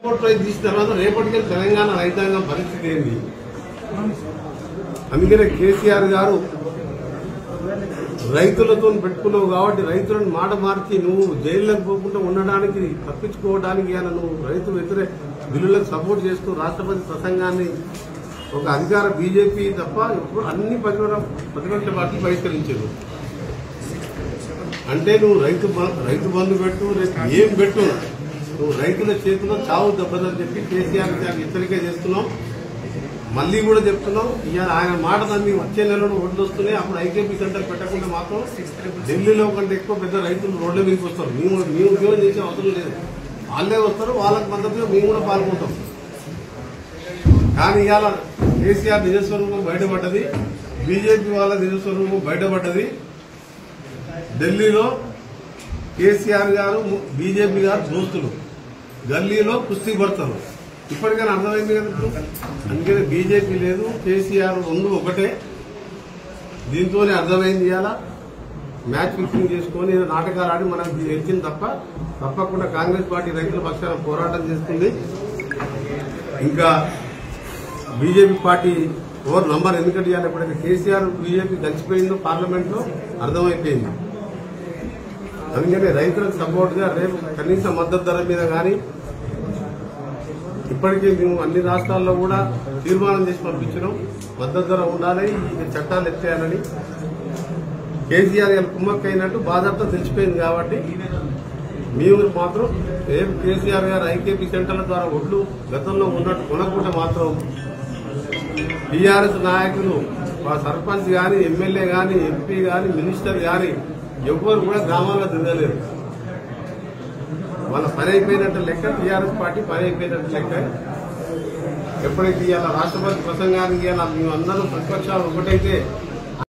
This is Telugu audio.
కోర్టు రైతు తీసిన తర్వాత రేపటికే తెలంగాణ రైతాంగం పరిస్థితి ఏంది అందుకనే కేసీఆర్ గారు రైతులతో పెట్టుకున్నావు కాబట్టి రైతులను మాట మార్చి నువ్వు జైల్లోకి పోకుండా ఉండడానికి తప్పించుకోవడానికి ఆయన నువ్వు రైతు వ్యతిరేక బిల్లులకు సపోర్ట్ చేస్తూ రాష్ట్రపతి ప్రసంగాన్ని ఒక అధికార బీజేపీ తప్ప ఇప్పుడు అన్ని ప్రతిపక్ష ప్రతిపక్ష పార్టీలు బహిష్కరించారు అంటే నువ్వు రైతు బ- రైతు బంధు పెట్టు రేపు ఏం పెట్టు నువ్వు రైతుల చేతిలో చావు దెబ్బదని చెప్పి కేసీఆర్ గారికి హెచ్చరిక చేస్తున్నావు మళ్ళీ కూడా చెప్తున్నాం ఇవాళ ఆయన మాట నమ్మి వచ్చే నెలలో ఓట్లు వస్తున్నాయి అప్పుడు ఐకేపీ సెంటర్ పెట్టకుండా మాత్రం ఢిల్లీలో కంటే ఎక్కువ పెద్ద రైతులు రోడ్ల మీదకి వస్తారు మేము మేము ఉద్యోగం చేసే అవసరం లేదు వాళ్ళే వస్తారు వాళ్ళకి మద్దతుగా మేము కూడా పాల్గొంటాం కానీ ఇవాళ కేసీఆర్ నిజస్వరూపం బయటపడ్డది బీజేపీ వాళ్ళ నిజస్వరూపం బయటపడ్డది ఢిల్లీలో కేసీఆర్ గారు బీజేపీ గారు దోస్తులు గల్లీలో కుస్తీ పడతారు ఇప్పటికైనా అర్థమైంది కదా ఇప్పుడు అందుకని బీజేపీ లేదు కేసీఆర్ రెండు ఒకటే దీంతోనే అర్థమైంది ఇవాళ మ్యాచ్ ఫిక్సింగ్ చేసుకొని ఏదో నాటకాలు ఆడి మనకు గెలిచింది తప్ప తప్పకుండా కాంగ్రెస్ పార్టీ రైతుల పక్షాన పోరాటం చేస్తుంది ఇంకా బీజేపీ పార్టీ ఓవర్ నంబర్ ఎందుకంటే ఇవాళ ఎప్పుడైతే కేసీఆర్ బీజేపీ కలిసిపోయిందో పార్లమెంట్ లో అర్థమైపోయింది అందుకని రైతులకు సపోర్ట్ గా రేపు కనీస మద్దతు ధర మీద కానీ ఇప్పటికే మేము అన్ని రాష్ట్రాల్లో కూడా తీర్మానం చేసి పంపించినాం మద్దతు ధర ఉండాలి ఈ చట్టాలు ఎత్తేయాలని కేసీఆర్ గారు కుమ్మక్క అయినట్టు బాధతో తెలిసిపోయింది కాబట్టి మేము మాత్రం రేపు కేసీఆర్ గారు ఐకేపీ సెంటర్ల ద్వారా ఒడ్లు గతంలో ఉన్నట్టు కొనకుండా మాత్రం టీఆర్ఎస్ నాయకులు మా సర్పంచ్ గాని ఎమ్మెల్యే గాని ఎంపీ గాని మినిస్టర్ గాని ఎవ్వరు కూడా గ్రామాల్లో తిరగలేరు వాళ్ళ పని అయిపోయినట్టు లెక్క టీఆర్ఎస్ పార్టీ పని అయిపోయినట్టు లెక్క ఎప్పుడైతే ఇవాళ రాష్ట్రపతి ప్రసంగానికి ఇవాళ మేమందరం ప్రతిపక్షాలు ఒకటైతే